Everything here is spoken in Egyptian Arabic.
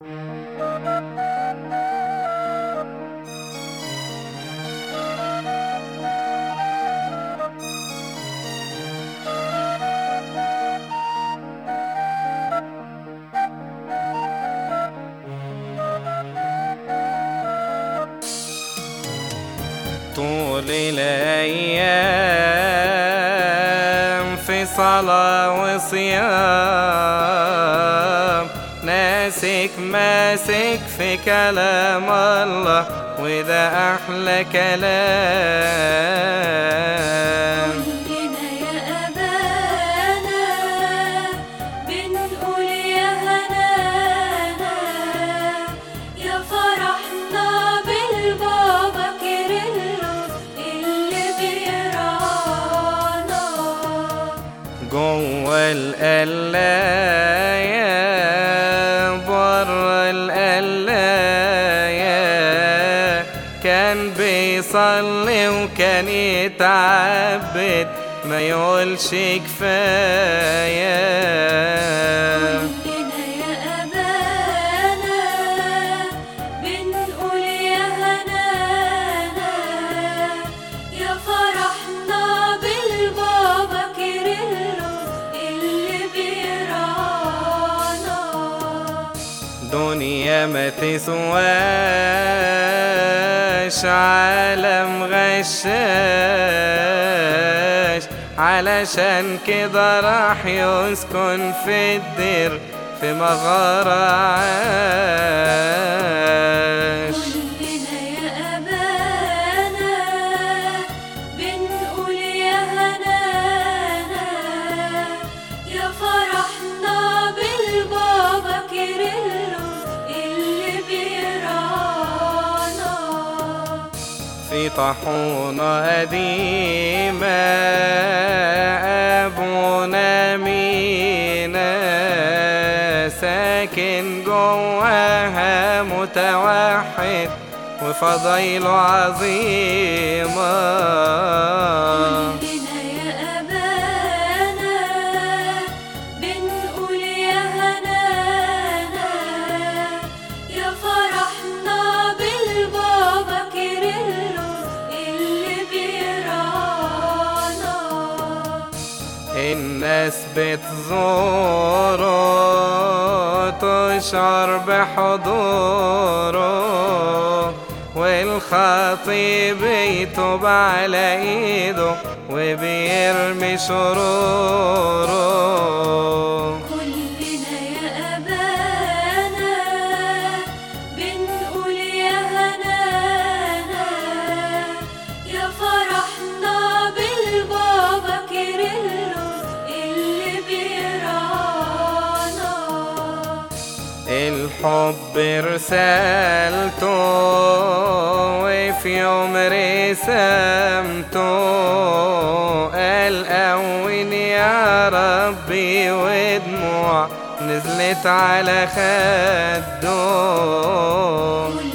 طول الأيام في صلاة وصيام ناسك ماسك في كلام الله وده أحلى كلام كلنا يا أبانا بنقول يا هنانا يا فرحنا بالبابا كيرلس اللي بيرانا جوه القلاية بره القلاية كان بيصلي وكان يتعبد ما يقولش كفاية كلنا يا أبانا بنقول يا هنانا يا فرحنا بالبابا كيرلس اللي بيرانا دنيا ما تسواش عالم غشاش علشان كده راح يسكن في الدير في مغارة عاش كلنا يا أبانا بنقول يا هنانا يا فرحنا بالبابا كيرلس اللي بيرانا في طاحونة قديمة أبونا مينا ساكن جواها متوحد وفضيله عظيمة كلنا يا أبانا بنقول يا هنانا يا فرحنا بالبابا كيرلس اللي بيرانا الناس بتزوره تشعر بحضوره والخطيب يتوب على ايده وبيرمي شروره كلنا يا أبانا بنقول يا هنانا يا فرحنا بالبابا كيرلس اللي بيرانا الحب رسالته وفي يوم رسامته قال أول يا ربي ودموع نزلت على خده كلنا